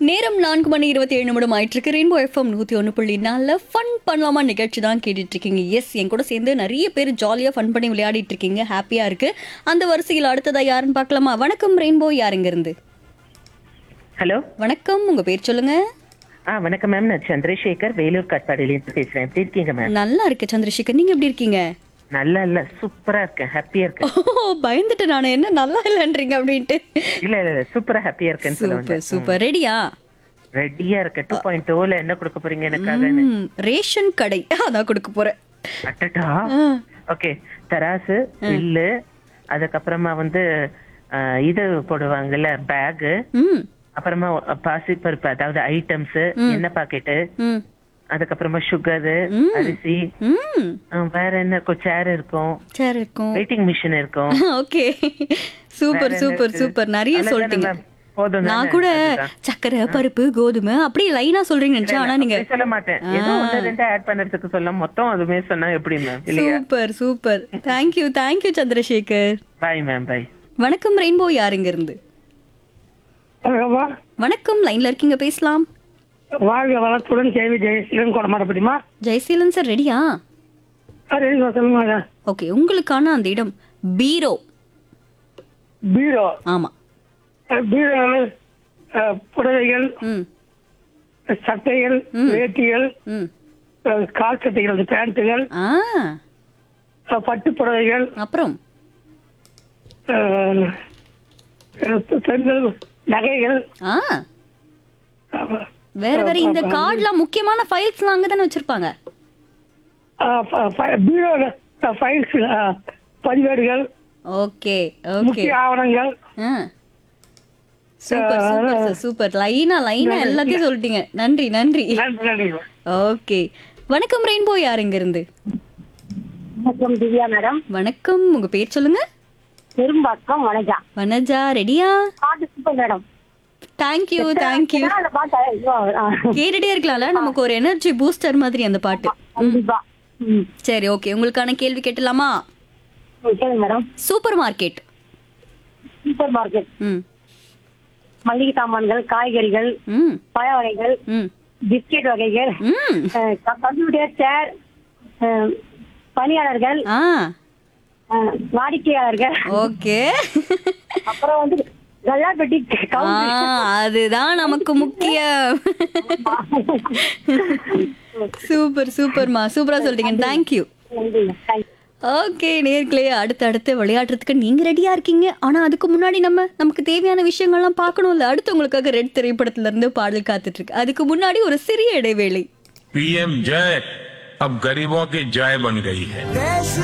நேரம் நான்கு மணி இருபத்தி ஏழு நிமிடம் ஆயிட்டு இருக்கு ரெயின்போ எஃப்எம் நூத்தி ஒன்று புள்ளி நாலில் ஃபன் பண்ணலாமா நிகழ்ச்சி தான் கேட்டுட்டு இருக்கீங்க எஸ் என் கூட சேர்ந்து நிறைய பேர் ஜாலியாக ஃபன் பண்ணி விளையாடிட்டு இருக்கீங்க ஹாப்பியா இருக்கு அந்த வரிசையில் அடுத்ததா யாருன்னு பார்க்கலாமா வணக்கம் ரெயின்போ யாருங்க இருந்து ஹலோ வணக்கம் உங்க பேர் சொல்லுங்க ஆ வணக்கம் மேம் நான் சந்திரசேகர் வேலூர் கட்பாடியிலேருந்து பேசுறேன் எப்படி இருக்கீங்க மேம் நல்லா இருக்கு சந்திரசேகர் நீங்க எப்படி இருக்கீங்க நல்லா இல்ல சூப்பரா இருக்கேன் ஹாப்பியா இருக்கேன் ஓ பயந்துட்டு நான் என்ன நல்லா இல்லைன்றீங்க அப்படின்ட்டு இல்ல இல்ல இல்ல சூப்பரா ஹாப்பியா இருக்கேன்னு சொல்ல சூப்பர் சூப்பர் ரெடியா ரெடியா இருக்கேன் டூ பாயிண்ட் டூல என்ன கொடுக்க போறீங்க எனக்காக ம், ரேஷன் கடை அதான் கொடுக்க போறேன் அட்டட்டா ஆ, ஓகே தராசு வில்லு அதுக்கப்புறமா வந்து ஆ, இது போடுவாங்கல்ல பேகு ம் அப்புறமா பாசி பருப்பு அதாவது ஐட்டம்ஸ் எண்ணெய் பாக்கெட்டு ம் அதுக்கப்புறமா சுகரு அரிசி ம் ஆ, வேற என்ன இருக்கும் சேர் இருக்கும் சரி இருக்கும் வெயிட்டிங் மிஷின் இருக்கும் ஓகே சூப்பர் சூப்பர் சூப்பர் நிறைய அவ்வளவுதானே சொல்லிட்டீங்க ma'am? போதும் நான் தானே? கூட அதுதான். சக்கரை பருப்பு கோதுமை அப்படியே லைனா சொல்றீங்க நினைச்சா ஆனா நீங்க அப்படி சொல்ல மாட்டேன் ஏதோ ஒண்ணு ரெண்டு ஆட் பண்றதுக்கு சொல்ல மொத்தம் அதுமே சொன்னா எப்படி மேம் இல்லையா super super thank you thank you Chandrasekhar bye ma'am bye வணக்கம் ரெயின்போ யாருங்க இருந்து ஹலோவா வணக்கம் லைன்ல இருக்கீங்க பேசலாம் வாழ்க வளத்துடன் கேள்வி ஜெயசீலன் கொடமாட்டப்படிமா ஜெயசீலன் சார் ரெடியா ரெடி சொல்லுங்க ஓகே உங்களுக்கான அந்த இடம் பீரோ பீரோ ஆமா பீரோ புடவைகள் ம் சட்டைகள் வேட்டிகள் ம் அஹ், கால் சட்டைகள் பேண்ட்டுகள் ஆ அஹ், பட்டு புடவைகள் அப்புறம் அஹ், அஹ், பெண்கள் நகைகள் ஆ அஹ், வேற வேற இந்த கார்டுலாம் முக்கியமான ஃபைல்ஸ்லாம் அங்க தானே வச்சிருப்பாங்க அஹ், ப- ப- பீரோ ஃபைல்ஸ் பதிவேடுகள் ஓகே ஓகே முக்கிய ஆவணங்கள் ஆ சூப்பர் சூப்பர் சார் சூப்பர் லைனா லைனா எல்லாத்தையும் சொல்லிட்டீங்க நன்றி நன்றி நன்றி நன்றி ஓகே வணக்கம் ரெயின்போ யாருங்க இருந்து வணக்கம் திவ்யா மேடம் வணக்கம் உங்க பேர் சொல்லுங்க பெரும்பாக்கம் வனஜா வனஜா ரெடியா பாட்டு சூப்பர் மேடம் தேங்க்யூ தேங்க்யூ அந்த பாட்டு ஐயோ, ஆ, கேட்டுட்டே இருக்கலாம்ல நமக்கு ஒரு எனர்ஜி பூஸ்டர் மாதிரி அந்த பாட்டு கண்டிப்பா ம் சரி ஓகே உங்களுக்கான கேள்வி கேட்டலாமா ம், சொல்லுங்க madam supermarket supermarket ம் மளிகை சாமான்கள் காய்கறிகள் ம் பழ வகைகள் ம் பிஸ்கெட் வகைகள் ம் அஹ், க- கம்ப்யூட்டர் சேர் அஹ், பணியாளர்கள் ஆ அஹ், வாடிக்கையாளர்கள் ஓகே அப்புறம் வந்து கல்லாப்பெட்டி ஆ அதுதான் நமக்கு முக்கியம் சூப்பர் சூப்பர்மா சூப்பரா சொல்லிட்டீங்க தேங்க்யூ ஓகே நேர்களே அடுத்து அடுத்து விளையாடுறதுக்கு நீங்க ரெடியா இருக்கீங்க ஆனா அதுக்கு முன்னாடி நம்ம நமக்கு தேவையான விஷயங்கள்லாம் பார்க்கணும்ல அடுத்து உங்களுக்காக ரெட் திரைப்படத்துல இருந்து பாடல் காத்துட்டு இருக்கு அதுக்கு முன்னாடி ஒரு சிறிய இடைவேளை पीएम जय अब गरीबों की जय बन गई है देश